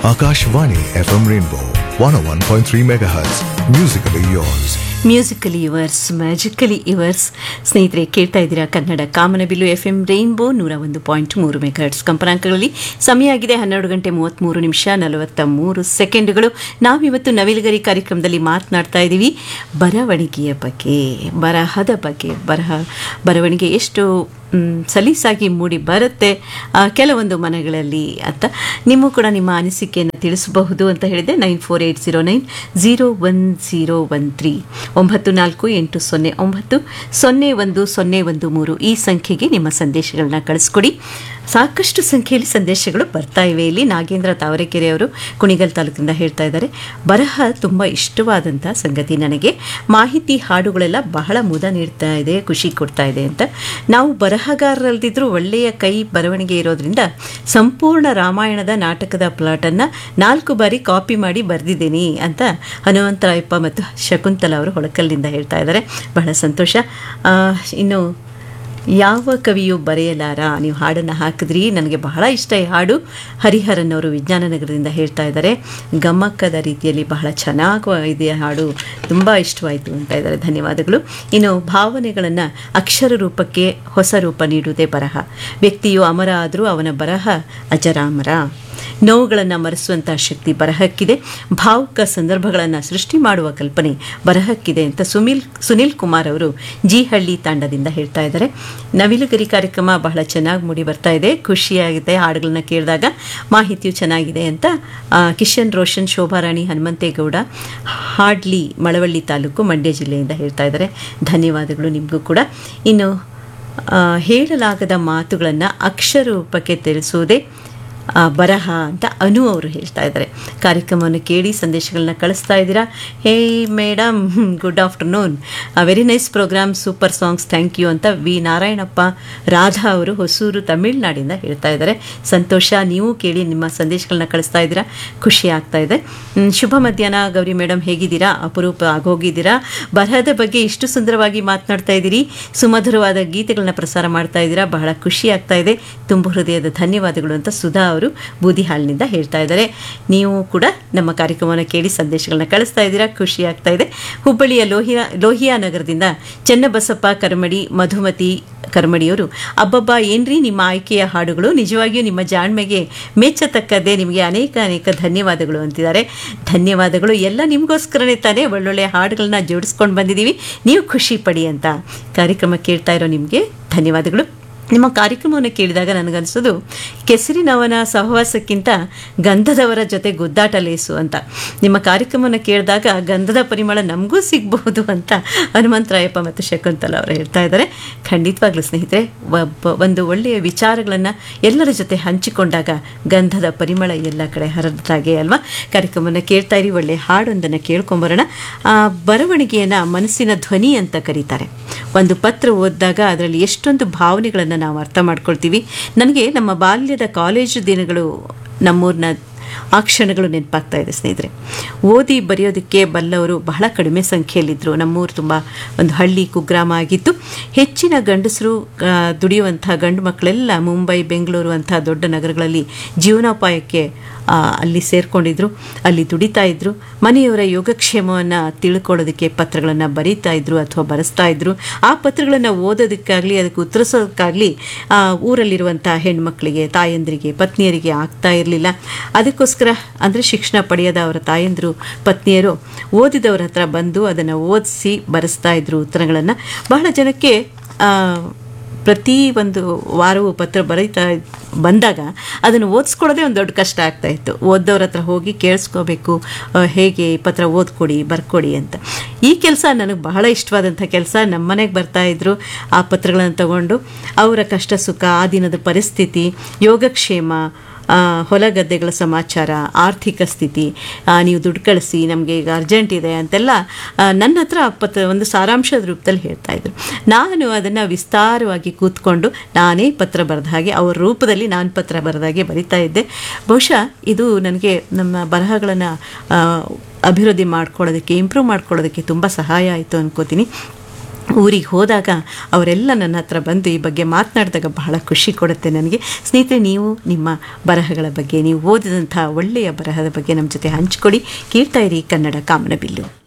Akashvani FM Rainbow 101.3 MHz. Musically yours. Musically yours magically yours ಸ್ನೇಹಿತರೆ ಕೇಳ್ತಾ ಇದ್ದೀರಾ ಕನ್ನಡ ಕಾಮನಬಿಲ್ಲು ಎಫ್ ಎಂ ರೈನ್ಬೋ ನೂರ ಒಂದು ಪಾಯಿಂಟ್ ಮೂರು ಮೆಗಾಟ್ಸ್ ಕಂಪನಾಂಕಗಳಲ್ಲಿ ಸಮಯ ಆಗಿದೆ ಹನ್ನೆರಡು ಗಂಟೆ ಮೂವತ್ತ್ಮೂರು ನಿಮಿಷ ನಲವತ್ತ ಮೂರು ಸೆಕೆಂಡ್ಗಳು ನಾವಿವತ್ತು ನವಿಲುಗರಿ ಕಾರ್ಯಕ್ರಮದಲ್ಲಿ ಮಾತನಾಡ್ತಾ ಇದ್ದೀವಿ ಬರವಣಿಗೆಯ ಬಗ್ಗೆ ಬರಹದ ಬಗ್ಗೆ ಬರಹ ಬರವಣಿಗೆ ಎಷ್ಟು ಮ್, ಸಲೀಸಾಗಿ ಮೂಡಿ ಬರುತ್ತೆ ಆ, ಕೆಲವೊಂದು ಮನೆಗಳಲ್ಲಿ ಅಂತ ನೀವು ಕೂಡ ನಿಮ್ಮ ಅನಿಸಿಕೆಯನ್ನು ತಿಳಿಸಬಹುದು ಅಂತ ಹೇಳಿದೆ nine four eight zero nine zero one zero one three ಒಂಬತ್ತು ನಾಲ್ಕು ಎಂಟು ಸೊನ್ನೆ ಒಂಬತ್ತು ಸೊನ್ನೆ ಒಂದು ಸೊನ್ನೆ ಒಂದು ಮೂರು ಈ ಸಂಖ್ಯೆಗೆ ನಿಮ್ಮ ಸಂದೇಶಗಳನ್ನ ಕಳಿಸ್ಕೊಡಿ ಸಾಕಷ್ಟು ಸಂಖ್ಯೆಯಲ್ಲಿ ಸಂದೇಶಗಳು ಬರ್ತಾ ಇವೆ ಇಲ್ಲಿ ನಾಗೇಂದ್ರ ತಾವರೆಕೆರೆ ಅವರು ಕುಣಿಗಲ್ ತಾಲೂಕಿಂದ ಹೇಳ್ತಾ ಇದ್ದಾರೆ ಬರಹ ತುಂಬ ಇಷ್ಟವಾದಂಥ ಸಂಗತಿ ನನಗೆ ಮಾಹಿತಿ ಹಾಡುಗಳೆಲ್ಲ ಬಹಳ ಮುದ ನೀಡ್ತಾ ಇದೆ ಖುಷಿ ಕೊಡ್ತಾ ಇದೆ ಅಂತ ನಾವು ಬರಹಗಾರರಲ್ದಿದ್ರೂ ಒಳ್ಳೆಯ ಕೈ ಬರವಣಿಗೆ ಇರೋದ್ರಿಂದ ಸಂಪೂರ್ಣ ರಾಮಾಯಣದ ನಾಟಕದ ಪ್ಲಾಟನ್ನು ನಾಲ್ಕು ಬಾರಿ ಕಾಪಿ ಮಾಡಿ ಬರೆದಿದ್ದೀನಿ ಅಂತ ಹನುಮಂತರಾಯಪ್ಪ ಮತ್ತು ಶಕುಂತಲ ಅವರು ಹೊಳಕಲ್ಲಿಂದ ಹೇಳ್ತಾ ಇದ್ದಾರೆ ಬಹಳ ಸಂತೋಷ ಆ, ಇನ್ನು ಯಾವ ಕವಿಯು ಬರೆಯಲಾರ ನೀವು ಹಾಡನ್ನು ಹಾಕಿದ್ರಿ ನನಗೆ ಬಹಳ ಇಷ್ಟ ಈ ಹಾಡು ಹರಿಹರನ್ ಅವರು ವಿಜ್ಞಾನ ನಗರದಿಂದ ಹೇಳ್ತಾ ಇದ್ದಾರೆ ಗಮ್ಮಕ್ಕದ ರೀತಿಯಲ್ಲಿ ಬಹಳ ಚೆನ್ನಾಗಿ ಇದೆ ಹಾಡು ತುಂಬ ಇಷ್ಟವಾಯಿತು ಅಂತ ಇದ್ದಾರೆ ಧನ್ಯವಾದಗಳು ಇನ್ನು ಭಾವನೆಗಳನ್ನು ಅಕ್ಷರ ರೂಪಕ್ಕೆ ಹೊಸ ರೂಪ ನೀಡುವುದೇ ಬರಹ ವ್ಯಕ್ತಿಯು ಅಮರ ಆದರೂ ಅವನ ಬರಹ ಅಜರಾಮರ ನೋವುಗಳನ್ನು ಮರೆಸುವಂಥ ಶಕ್ತಿ ಬರಹಕ್ಕಿದೆ ಭಾವುಕ ಸಂದರ್ಭಗಳನ್ನು ಸೃಷ್ಟಿ ಮಾಡುವ ಕಲ್ಪನೆ ಬರಹಕ್ಕಿದೆ ಅಂತ ಸುನಿಲ್ ಸುನಿಲ್ ಕುಮಾರ್ ಅವರು ಜೀಹಳ್ಳಿ ತಾಂಡದಿಂದ ಹೇಳ್ತಾ ಇದ್ದಾರೆ ನವಿಲುಗರಿ ಕಾರ್ಯಕ್ರಮ ಬಹಳ ಚೆನ್ನಾಗಿ ಮೂಡಿ ಬರ್ತಾ ಇದೆ ಖುಷಿಯಾಗಿದೆ ಹಾಡುಗಳನ್ನ ಕೇಳಿದಾಗ ಮಾಹಿತಿಯು ಚೆನ್ನಾಗಿದೆ ಅಂತ ಆ, ಕಿಶನ್ ರೋಷನ್ ಶೋಭಾರಾಣಿ ಹನುಮಂತೇಗೌಡ ಹಾಡ್ಲಿ ಮಳವಳ್ಳಿ ತಾಲೂಕು ಮಂಡ್ಯ ಜಿಲ್ಲೆಯಿಂದ ಹೇಳ್ತಾ ಇದ್ದಾರೆ ಧನ್ಯವಾದಗಳು ನಿಮಗೂ ಕೂಡ ಇನ್ನು ಆ, ಹೇಳಲಾಗದ ಮಾತುಗಳನ್ನು ಅಕ್ಷರ ರೂಪಕ್ಕೆ ತಿಳಿಸುವುದೇ ಆ, ಬರಹ ಅಂತ ಅನು ಅವರು ಹೇಳ್ತಾ ಇದ್ದಾರೆ ಕಾರ್ಯಕ್ರಮವನ್ನು ಕೇಳಿ ಸಂದೇಶಗಳನ್ನ ಕಳಿಸ್ತಾ ಇದ್ದೀರಾ hey madam good afternoon very nice program super songs thank you ಅಂತ ವಿ ನಾರಾಯಣಪ್ಪ ರಾಧಾ ಅವರು ಹೊಸೂರು ತಮಿಳ್ನಾಡಿಂದ ಹೇಳ್ತಾ ಇದ್ದಾರೆ ಸಂತೋಷ ನೀವು ಕೇಳಿ ನಿಮ್ಮ ಸಂದೇಶಗಳನ್ನ ಕಳಿಸ್ತಾ ಇದ್ದೀರಾ ಖುಷಿ ಆಗ್ತಾ ಇದೆ ಹ್ಮ್, ಶುಭ ಮಧ್ಯಾಹ್ನ ಗೌರಿ ಮೇಡಮ್ ಹೇಗಿದ್ದೀರಾ ಅಪರೂಪ ಆಗೋಗಿದ್ದೀರಾ ಬರಹದ ಬಗ್ಗೆ ಇಷ್ಟು ಸುಂದರವಾಗಿ ಮಾತನಾಡ್ತಾ ಇದ್ದೀರಿ ಸುಮಧುರವಾದ ಗೀತೆಗಳನ್ನ ಪ್ರಸಾರ ಮಾಡ್ತಾ ಇದ್ದೀರಾ ಬಹಳ ಖುಷಿ ಆಗ್ತಾ ಇದೆ ತುಂಬ ಹೃದಯದ ಧನ್ಯವಾದಗಳು ಅಂತ ಸುಧಾ ಅವರು ಬೂದಿಹಾಲ್ನಿಂದ ಹೇಳ್ತಾ ಇದ್ದಾರೆ ನೀವು ಕೂಡ ನಮ್ಮ ಕಾರ್ಯಕ್ರಮವನ್ನು ಕೇಳಿ ಸಂದೇಶಗಳನ್ನ ಕಳಿಸ್ತಾ ಇದ್ದೀರಾ ಖುಷಿ ಆಗ್ತಾ ಇದೆ ಹುಬ್ಬಳ್ಳಿಯ ಲೋಹಿಯಾ ಲೋಹಿಯಾ ನಗರದಿಂದ ಚೆನ್ನಬಸಪ್ಪ ಕರ್ಮಡಿ ಮಧುಮತಿ ಕರ್ಮಡಿಯವರು ಅಬ್ಬಬ್ಬ ಏನ್ರಿ ನಿಮ್ಮ ಆಯ್ಕೆಯ ಹಾಡುಗಳು ನಿಜವಾಗಿಯೂ ನಿಮ್ಮ ಜಾಣ್ಮೆಗೆ ಮೆಚ್ಚತಕ್ಕದ್ದೇ ನಿಮಗೆ ಅನೇಕ ಅನೇಕ ಧನ್ಯವಾದಗಳು ಅಂತಿದ್ದಾರೆ ಧನ್ಯವಾದಗಳು ಎಲ್ಲ ನಿಮಗೋಸ್ಕರನೇ ತಾನೇ ಒಳ್ಳೊಳ್ಳೆ ಹಾಡುಗಳನ್ನ ಜೋಡಿಸ್ಕೊಂಡು ಬಂದಿದ್ದೀವಿ ನೀವು ಖುಷಿ ಪಡಿ ಅಂತ ಕಾರ್ಯಕ್ರಮ ಕೇಳ್ತಾ ಇರೋ ನಿಮಗೆ ಧನ್ಯವಾದಗಳು ನಿಮ್ಮ ಕಾರ್ಯಕ್ರಮವನ್ನು ಕೇಳಿದಾಗ ನನಗನ್ಸೋದು ಕೆಸರಿನವನ ಸಹವಾಸಕ್ಕಿಂತ ಗಂಧದವರ ಜೊತೆ ಗುದ್ದಾಟ ಲೇಸು ಅಂತ ನಿಮ್ಮ ಕಾರ್ಯಕ್ರಮವನ್ನು ಕೇಳಿದಾಗ ಗಂಧದ ಪರಿಮಳ ನಮಗೂ ಸಿಗಬಹುದು ಅಂತ ಹನುಮಂತರಾಯಪ್ಪ ಮತ್ತು ಶಕುಂತಲ ಅವರು ಹೇಳ್ತಾ ಇದ್ದಾರೆ ಖಂಡಿತವಾಗ್ಲೂ ಸ್ನೇಹಿತರೆ ಒಬ್ಬ ಒಂದು ಒಳ್ಳೆಯ ವಿಚಾರಗಳನ್ನು ಎಲ್ಲರ ಜೊತೆ ಹಂಚಿಕೊಂಡಾಗ ಗಂಧದ ಪರಿಮಳ ಎಲ್ಲ ಕಡೆ ಹರಡ್ದಾಗೆ ಅಲ್ವಾ ಕಾರ್ಯಕ್ರಮವನ್ನು ಕೇಳ್ತಾ ಇರಿ ಒಳ್ಳೆಯ ಹಾಡೊಂದನ್ನು ಕೇಳ್ಕೊಂಬರೋಣ ಆ, ಬರವಣಿಗೆಯನ್ನು ಮನಸ್ಸಿನ ಧ್ವನಿ ಅಂತ ಕರೀತಾರೆ ಒಂದು ಪತ್ರ ಓದಿದಾಗ ಅದರಲ್ಲಿ ಎಷ್ಟೊಂದು ಭಾವನೆಗಳನ್ನು ನಾವು ಅರ್ಥ ಮಾಡ್ಕೊಳ್ತೀವಿ ನನಗೆ ನಮ್ಮ ಬಾಲ್ಯದ ಕಾಲೇಜು ದಿನಗಳು ನಮ್ಮೂರಿನ ಆ ಕ್ಷಣಗಳು ನೆನಪಾಗ್ತಾ ಇದೆ ಸ್ನೇಹಿತರೆ ಓದಿ ಬರೆಯೋದಕ್ಕೆ ಬಲ್ಲವರು ಬಹಳ ಕಡಿಮೆ ಸಂಖ್ಯೆಯಲ್ಲಿದ್ದರು ನಮ್ಮೂರು ತುಂಬ ಒಂದು ಹಳ್ಳಿ ಕುಗ್ರಾಮ ಆಗಿತ್ತು ಹೆಚ್ಚಿನ ಗಂಡಸರು ಆ, ದುಡಿಯುವಂಥ ಗಂಡು ಮಕ್ಕಳೆಲ್ಲ ಮುಂಬೈ ಬೆಂಗಳೂರು ಅಂಥ ದೊಡ್ಡ ನಗರಗಳಲ್ಲಿ ಜೀವನೋಪಾಯಕ್ಕೆ ಆ, ಅಲ್ಲಿ ಸೇರ್ಕೊಂಡಿದ್ರು ಅಲ್ಲಿ ದುಡಿತಾ ಇದ್ರು ಮನೆಯವರ ಯೋಗಕ್ಷೇಮವನ್ನು ತಿಳ್ಕೊಳ್ಳೋದಕ್ಕೆ ಪತ್ರಗಳನ್ನು ಬರೀತಾ ಇದ್ರು ಅಥವಾ ಬರೆಸ್ತಾ ಇದ್ರು ಆ ಪತ್ರಗಳನ್ನು ಓದೋದಕ್ಕಾಗಲಿ ಅದಕ್ಕೆ ಉತ್ತರಿಸೋದಕ್ಕಾಗಲಿ ಆ, ಊರಲ್ಲಿರುವಂಥ ಹೆಣ್ಮಕ್ಳಿಗೆ ತಾಯಂದಿರಿಗೆ ಪತ್ನಿಯರಿಗೆ ಆಗ್ತಾ ಇರಲಿಲ್ಲ ಅದಕ್ಕೋಸ್ಕರ ಅಂದರೆ ಶಿಕ್ಷಣ ಪಡೆಯದ ಅವರ ತಾಯಂದಿರು ಪತ್ನಿಯರು ಓದಿದವರ ಹತ್ರ ಬಂದು ಅದನ್ನು ಓದಿಸಿ ಬರೆಸ್ತಾ ಇದ್ರು ಉತ್ತರಗಳನ್ನು ಬಹಳ ಜನಕ್ಕೆ ಆ, ಪ್ರತಿ ಒಂದು ವಾರವೂ ಪತ್ರ ಬರೀತಾ ಬಂದಾಗ ಅದನ್ನು ಓದಿಸ್ಕೊಳ್ಳೋದೇ ಒಂದು ದೊಡ್ಡ ಕಷ್ಟ ಆಗ್ತಾ ಇತ್ತು ಓದ್ದವ್ರ ಹತ್ರ ಹೋಗಿ ಕೇಳಿಸ್ಕೋಬೇಕು ಆ, ಹೇಗೆ ಈ ಪತ್ರ ಓದ್ಕೊಡಿ ಬರ್ಕೊಡಿ ಅಂತ ಈ ಕೆಲಸ ನನಗೆ ಬಹಳ ಇಷ್ಟವಾದಂಥ ಕೆಲಸ ನಮ್ಮ ಮನೆಗೆ ಬರ್ತಾ ಇದ್ರು ಆ ಪತ್ರಗಳನ್ನು ತಗೊಂಡು ಅವರ ಕಷ್ಟ ಸುಖ ಆ ದಿನದ ಪರಿಸ್ಥಿತಿ ಯೋಗಕ್ಷೇಮ ಆ, ಹೊಲ ಗದ್ದೆಗಳ ಸಮಾಚಾರ ಆರ್ಥಿಕ ಸ್ಥಿತಿ ಆ, ನೀವು ದುಡ್ಡು ಕಳಿಸಿ ನಮಗೆ ಈಗ ಅರ್ಜೆಂಟ್ ಇದೆ ಅಂತೆಲ್ಲ ಆ, ನನ್ನ ಹತ್ರ ಪತ್ರ ಒಂದು ಸಾರಾಂಶದ ರೂಪದಲ್ಲಿ ಹೇಳ್ತಾ ಇದ್ರು ನಾನು ಅದನ್ನು ವಿಸ್ತಾರವಾಗಿ ಕೂತ್ಕೊಂಡು ನಾನೇ ಪತ್ರ ಬರೆದ ಹಾಗೆ ಅವ್ರ ರೂಪದಲ್ಲಿ ನಾನು ಪತ್ರ ಬರೆದ ಹಾಗೆ ಬರಿತಾ ಇದ್ದೆ ಬಹುಶಃ ಇದು ನನಗೆ ನಮ್ಮ ಬರಹಗಳನ್ನು ಅಭಿವೃದ್ಧಿ ಮಾಡ್ಕೊಳ್ಳೋದಕ್ಕೆ ಇಂಪ್ರೂವ್ ಮಾಡ್ಕೊಳ್ಳೋದಕ್ಕೆ ತುಂಬ ಸಹಾಯ ಆಯಿತು ಅನ್ಕೋತೀನಿ ಊರಿಗೆ ಹೋದಾಗ ಅವರೆಲ್ಲ ನನ್ನ ಹತ್ರ ಬಂದು ಈ ಬಗ್ಗೆ ಮಾತನಾಡಿದಾಗ ಬಹಳ ಖುಷಿ ಕೊಡುತ್ತೆ ನನಗೆ ಸ್ನೇಹಿತರೆ ನೀವು ನಿಮ್ಮ ಬರಹಗಳ ಬಗ್ಗೆ ನೀವು ಓದಿದಂಥ ಒಳ್ಳೆಯ ಬರಹದ ಬಗ್ಗೆ ನಮ್ಮ ಜೊತೆ ಹಂಚಿಕೊಡಿ ಕೇಳ್ತಾ ಇರಿ ಕನ್ನಡ ಕಾಮನಬಿಲ್ಲು